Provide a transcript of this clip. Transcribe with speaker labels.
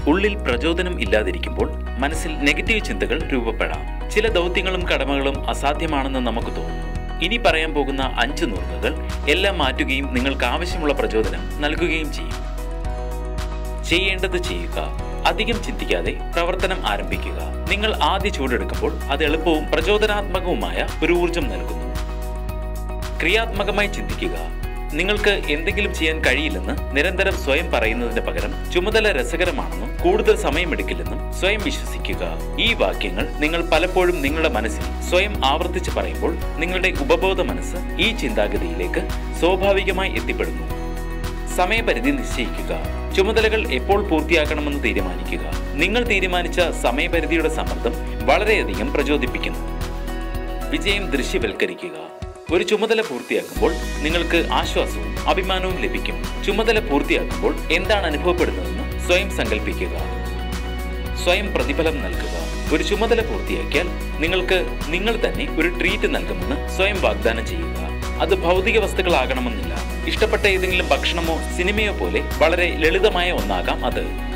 Speaker 1: ഉള്ളിൽ പ്രചോദനം ഇല്ലാതിരിക്കുമ്പോൾ മനസ്സിൽ നെഗറ്റീവ് ചിന്തകൾ രൂപപ്പെടാം ചില ദൗത്യങ്ങളും കടമകളും അസാധ്യമാണെന്ന് നമുക്ക് തോന്നുന്നു ഇനി പറയാൻ പോകുന്ന അഞ്ച് നുറുങ്ങുകൾ എല്ലാം മാറ്റുകയും നിങ്ങൾക്ക് ആവശ്യമുള്ള പ്രചോദനം നൽകുകയും ചെയ്യും ചെയ്യേണ്ടത് ചെയ്യുക അധികം ചിന്തിക്കാതെ പ്രവർത്തനം ആരംഭിക്കുക നിങ്ങൾ ആദ്യ ചൂടെടുക്കുമ്പോൾ അത് എളുപ്പവും പ്രചോദനാത്മകവുമായ ഒരു ഊർജം നൽകുന്നു ക്രിയാത്മകമായി ചിന്തിക്കുക നിങ്ങൾക്ക് എന്തെങ്കിലും ചെയ്യാൻ കഴിയില്ലെന്ന് നിരന്തരം സ്വയം പറയുന്നതിന് പകരം ചുമതല രസകരമാണെന്നും കൂടുതൽ സമയമെടുക്കില്ലെന്നും സ്വയം വിശ്വസിക്കുക ഈ വാക്യങ്ങൾ നിങ്ങൾ പലപ്പോഴും നിങ്ങളുടെ മനസ്സിൽ സ്വയം ആവർത്തിച്ച് പറയുമ്പോൾ നിങ്ങളുടെ ഉപബോധ മനസ്സ് ഈ ചിന്താഗതിയിലേക്ക് സ്വാഭാവികമായി എത്തിപ്പെടുന്നു സമയപരിധി നിശ്ചയിക്കുക ചുമതലകൾ എപ്പോൾ പൂർത്തിയാക്കണമെന്ന് തീരുമാനിക്കുക നിങ്ങൾ തീരുമാനിച്ച സമയപരിധിയുടെ സമ്മർദ്ദം വളരെയധികം പ്രചോദിപ്പിക്കുന്നു വിജയം ദൃശ്യവൽക്കരിക്കുക ഒരു ചുമതല പൂർത്തിയാക്കുമ്പോൾ നിങ്ങൾക്ക് ആശ്വാസവും അഭിമാനവും ലഭിക്കും ചുമതല പൂർത്തിയാക്കുമ്പോൾ എന്താണ് അനുഭവപ്പെടുന്നതെന്ന് സ്വയം സങ്കല്പിക്കുക സ്വയം പ്രതിഫലം നൽകുക ഒരു ചുമതല പൂർത്തിയാക്കിയാൽ നിങ്ങൾക്ക് നിങ്ങൾ തന്നെ ഒരു ട്രീറ്റ് നൽകുമെന്ന് സ്വയം വാഗ്ദാനം ചെയ്യുക അത് ഭൗതിക വസ്തുക്കളാകണമെന്നില്ല ഇഷ്ടപ്പെട്ട ഏതെങ്കിലും ഭക്ഷണമോ സിനിമയോ പോലെ വളരെ ലളിതമായ ഒന്നാകാം അത്